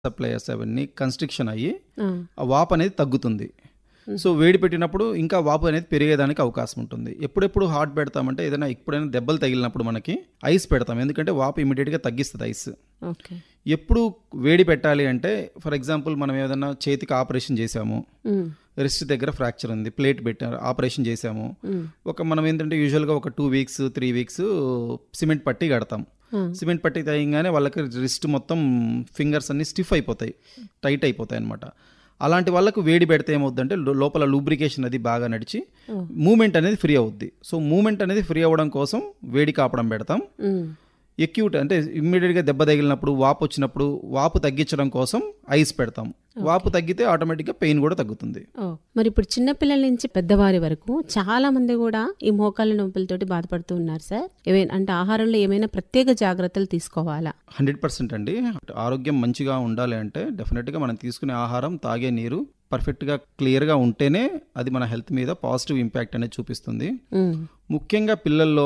Suppliers అవన్నీ constriction అయ్యి ఆ, ఆ వాపు అనేది తగ్గుతుంది సో వేడి పెట్టినప్పుడు ఇంకా వాపు అనేది పెరిగేదానికి అవకాశం ఉంటుంది ఎప్పుడెప్పుడు హాట్ పెడతామంటే ఏదైనా ఎప్పుడైనా దెబ్బలు తగిలినప్పుడు మనకి ఐస్ పెడతాం ఎందుకంటే వాపు ఇమీడియట్గా తగ్గిస్తుంది ఐస్ ఓకే ఎప్పుడు వేడి పెట్టాలి అంటే ఫర్ ఎగ్జాంపుల్ మనం ఏదైనా చేతికి ఆపరేషన్ చేసాము ఉమ్, రిస్ట్ దగ్గర ఫ్రాక్చర్ ఉంది ప్లేట్ పెట్టారు ఆపరేషన్ చేసాము ఉమ్, ఒక మనం ఏంటంటే యూజువల్గా ఒక two weeks three weeks cement పట్టి కడతాం ఆ, సిమెంట్ పట్టి తగ్గగానే వాళ్ళకి రిస్ట్ మొత్తం ఫింగర్స్ అన్ని స్టిఫ్ అయిపోతాయి టైట్ అయిపోతాయి అనమాట అలాంటి వాళ్ళకు వేడి పెడితే ఏమవుద్దంటే లో- లోపల లూబ్రికేషన్ అది బాగా నడిచి ఓ. మూమెంట్ అనేది ఫ్రీ అవుద్ది సో మూమెంట్ అనేది ఫ్రీ అవ్వడం కోసం వేడి కాపడం పెడతాం ఉమ్, ఎక్యూట్ అంటే ఇమ్మీడియట్గా దెబ్బ తగిలినప్పుడు వాపు వచ్చినప్పుడు వాపు తగ్గించడం కోసం ఐస్ పెడతాం వాపు తగ్గితే ఆటోమేటిక్గా పెయిన్ కూడా తగ్గుతుంది ఓ మరి ఇప్పుడు చిన్నపిల్లల నుంచి పెద్దవారి వరకు చాలా మంది కూడా ఈ మోకాళ్ళ నొప్పులతోటి బాధపడుతూ ఉన్నారు సార్ ఏమైనా అంటే ఆహారంలో ఏమైనా ప్రత్యేక జాగ్రత్తలు తీసుకోవాలా హండ్రెడ్ పర్సెంట్ అండి ఆరోగ్యం మంచిగా ఉండాలి అంటే డెఫినెట్గా మనం తీసుకునే ఆహారం తాగే నీరు పర్ఫెక్ట్గా క్లియర్గా ఉంటేనే అది మన హెల్త్ మీద పాజిటివ్ ఇంపాక్ట్ అనేది చూపిస్తుంది ఉమ్, ముఖ్యంగా పిల్లల్లో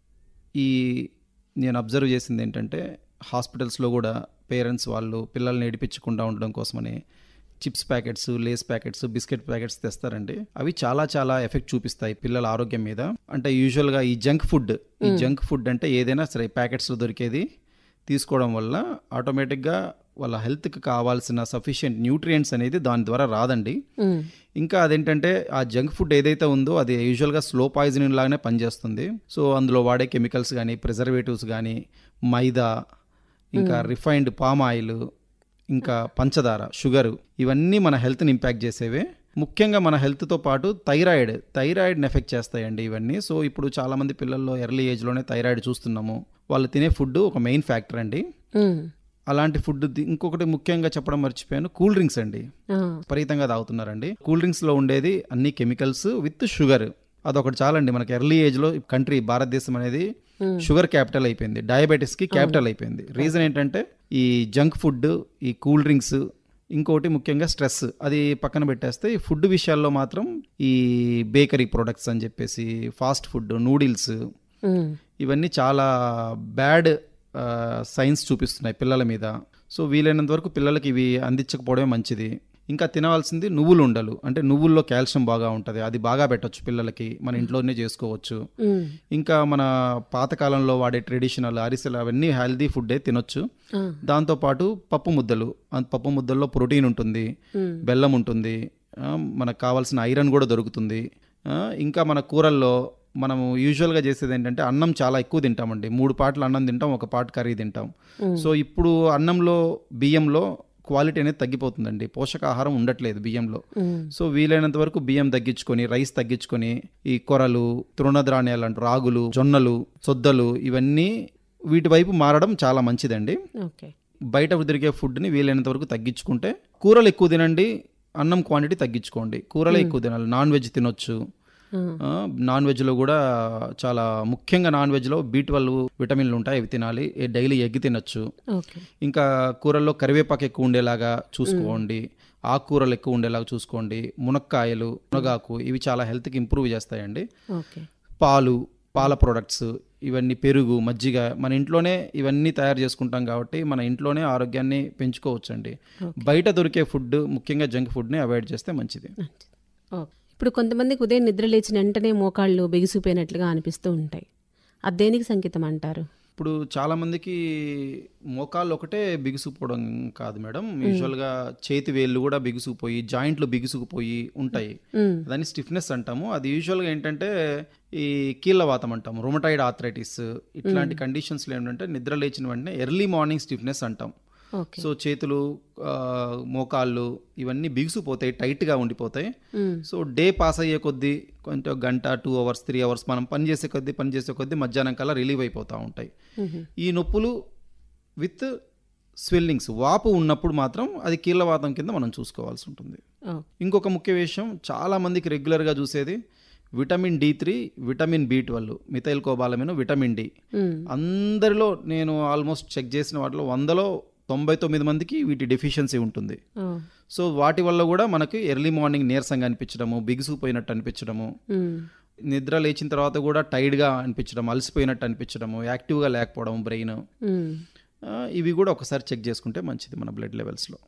ఈ నేను అబ్జర్వ్ చేసింది ఏంటంటే హాస్పిటల్స్లో కూడా పేరెంట్స్ వాళ్ళు పిల్లల్ని ఏడిపించకుండా ఉండడం కోసమని chips packets Lays packets biscuit packets తెస్తారండి అవి చాలా చాలా ఎఫెక్ట్ చూపిస్తాయి పిల్లల ఆరోగ్యం మీద అంటే యూజువల్గా ఈ జంక్ ఫుడ్ ఈ జంక్ ఫుడ్ అంటే ఏదైనా సరే ప్యాకెట్స్లో దొరికేది తీసుకోవడం వల్ల ఆటోమేటిక్గా వాళ్ళ హెల్త్కి కావాల్సిన సఫిషియెంట్ న్యూట్రియంట్స్ అనేది దాని ద్వారా రాదండి ఉమ్, ఇంకా అదేంటంటే ఆ జంక్ ఫుడ్ ఏదైతే ఉందో అది యూజువల్గా స్లో పాయిజనింగ్ లాగానే పనిచేస్తుంది సో అందులో వాడే కెమికల్స్ కానీ ప్రిజర్వేటివ్స్ కానీ మైదా ఇంకా రిఫైన్డ్ పామ్ ఆయిల్ ఇంకా పంచదార షుగర్ ఇవన్నీ మన హెల్త్ని ఇంపాక్ట్ చేసేవే ముఖ్యంగా మన హెల్త్తో పాటు థైరాయిడ్ థైరాయిడ్ని ఎఫెక్ట్ చేస్తాయండి ఇవన్నీ సో ఇప్పుడు చాలామంది పిల్లల్లో ఎర్లీ ఏజ్లోనే థైరాయిడ్ చూస్తున్నాము వాళ్ళు తినే ఫుడ్ ఒక మెయిన్ ఫ్యాక్టర్ అండి ఉమ్, అలాంటి ఫుడ్ ది- ఇంకొకటి ముఖ్యంగా చెప్పడం మర్చిపోయాను కూల్ డ్రింక్స్ అండి ఆ, విపరీతంగా తాగుతున్నారండి కూల్ డ్రింక్స్ లో ఉండేది అన్ని కెమికల్స్ విత్ షుగర్ అదొకటి చాలండి మనకి ఎర్లీ ఏజ్ లో కంట్రీ భారతదేశం అనేది షుగర్ క్యాపిటల్ అయిపోయింది డయాబెటీస్ కి క్యాపిటల్ అయిపోయింది రీజన్ ఏంటంటే ఈ జంక్ ఫుడ్ ఈ కూల్ డ్రింక్స్ ఇంకోటి ముఖ్యంగా స్ట్రెస్ అది పక్కన పెట్టేస్తే ఈ ఫుడ్ విషయాల్లో మాత్రం ఈ బేకరీ ప్రొడక్ట్స్ అని చెప్పేసి ఫాస్ట్ ఫుడ్ నూడిల్స్ ఉమ్, ఇవన్నీ చాలా బ్యాడ్ సైన్స్ చూపిస్తున్నాయి పిల్లల మీద సో వీలైనంత వరకు పిల్లలకి ఇవి అందించకపోవడమే మంచిది ఇంకా తినవలసింది నువ్వులు ఉండలు అంటే నువ్వుల్లో కాల్షియం బాగా ఉంటుంది అది బాగా పెట్టొచ్చు పిల్లలకి మన ఇంట్లోనే చేసుకోవచ్చు ఉమ్, ఇంకా మన పాతకాలంలో వాడే ట్రెడిషనల్ అరిసెలు అవన్నీ హెల్దీ ఫుడ్డే తినొచ్చు ఆ, దాంతోపాటు పప్పు ముద్దలు ఆ పప్పు ముద్దల్లో ప్రోటీన్ ఉంటుంది ఉమ్, బెల్లం ఉంటుంది ఆ, మనకు కావాల్సిన ఐరన్ కూడా దొరుకుతుంది ఆ, ఇంకా మన కూరల్లో మనము యూజువల్గా చేసేది ఏంటంటే అన్నం చాలా ఎక్కువ తింటామండి మూడు పాటలు అన్నం తింటాం ఒక పాట కర్రీ తింటాం సో ఇప్పుడు అన్నంలో బియ్యంలో క్వాలిటీ అనేది తగ్గిపోతుందండి పోషకాహారం ఉండట్లేదు బియ్యంలో ఉమ్, సో వీలైనంత వరకు బియ్యం తగ్గించుకొని రైస్ తగ్గించుకొని ఈ కొరలు తృణధాన్యాలు అంటూ రాగులు జొన్నలు సొద్దలు ఇవన్నీ వీటి వైపు మారడం చాలా మంచిదండి ఓకే బయట దొరికే ఫుడ్ని వీలైనంత వరకు తగ్గించుకుంటే కూరలు ఎక్కువ తినండి అన్నం క్వాంటిటీ తగ్గించుకోండి కూరలే ఎక్కువ తినాలి నాన్ వెజ్ తినొచ్చు ఆ, ఆ, నాన్ వెజ్లో కూడా చాలా ముఖ్యంగా నాన్ వెజ్లో బీ ట్వెల్వ్ విటమిన్లు ఉంటాయి అవి తినాలి ఏ డైలీ ఎగ్ తినొచ్చు ఓకే ఇంకా కూరల్లో కరివేపాకు ఎక్కువ ఉండేలాగా చూసుకోండి ఆకుకూరలు ఎక్కువ ఉండేలాగా చూసుకోండి మునక్కాయలు మునగాకు ఇవి చాలా హెల్త్కి ఇంప్రూవ్ చేస్తాయండి ఓకే పాలు పాల ప్రొడక్ట్స్ ఇవన్నీ పెరుగు మజ్జిగ మన ఇంట్లోనే ఇవన్నీ తయారు చేసుకుంటాం కాబట్టి మన ఇంట్లోనే ఆరోగ్యాన్ని పెంచుకోవచ్చండి బయట దొరికే ఫుడ్ ముఖ్యంగా జంక్ ఫుడ్ని అవాయిడ్ చేస్తే మంచిది మంచిది. ఓకే ఇప్పుడు కొంతమందికి ఉదయం నిద్ర లేచిన వెంటనే మోకాళ్ళు బిగుసిపోయినట్లుగా అనిపిస్తూ ఉంటాయి అది దేనికి సంకేతం అంటారు ఇప్పుడు చాలా మందికి మోకాళ్ళు ఒకటే బిగుసుకుపోవడం కాదు మేడం యూజువల్గా చేతి వేళ్ళు కూడా బిగుసుకుపోయి జాయింట్లు బిగుసుకుపోయి ఉంటాయి ఉమ్, దాన్ని స్టిఫ్నెస్ అంటాము అది యూజువల్గా ఏంటంటే ఈ కీళ్ళవాతం అంటాం రొమటైడ్ ఆథరైటిస్ ఇట్లాంటి కండిషన్స్లో ఏంటంటే నిద్ర లేచిన వెంటనే ఎర్లీ మార్నింగ్ స్టిఫ్నెస్ అంటాం ఓకే సో చేతులు ఆ, మోకాళ్ళు ఇవన్నీ బిగుసిపోతాయి టైట్గా ఉండిపోతాయి ఉమ్, సో డే పాస్ అయ్యే కొద్దీ కొంచెం గంట టూ అవర్స్ త్రీ అవర్స్ మనం పని చేసే కొద్దీ పని చేసే కొద్దీ మధ్యాహ్నం కల్లా రిలీవ్ అయిపోతూ ఉంటాయి ఉహు, ఈ నొప్పులు విత్ స్వెల్లింగ్స్ వాపు ఉన్నప్పుడు మాత్రం అది కీళ్ళవాతం కింద మనం చూసుకోవాల్సి ఉంటుంది ఓ, ఇంకొక ముఖ్య విషయం చాలా మందికి రెగ్యులర్గా చూసేది vitamin D three vitamin B twelve methyl cobalamin vitamin D um, అందరిలో నేను ఆల్మోస్ట్ చెక్ చేసిన వాటిలో వందలో తొంభై తొమ్మిది మందికి వీటి డెఫిషియన్సీ ఉంటుంది ఓ, సో వాటి వల్ల కూడా మనకి ఎర్లీ మార్నింగ్ నీరసంగా అనిపించడము బిగుసుకుపోయినట్టు అనిపించడము ఉమ్, నిద్ర లేచిన తర్వాత కూడా టైర్డ్గా అనిపించడం అలసిపోయినట్టు అనిపించడము యాక్టివ్గా లేకపోవడం బ్రెయిన్ ఉమ్. ఇవి కూడా ఒకసారి చెక్ చేసుకుంటే మంచిది మన బ్లడ్ లెవెల్స్లో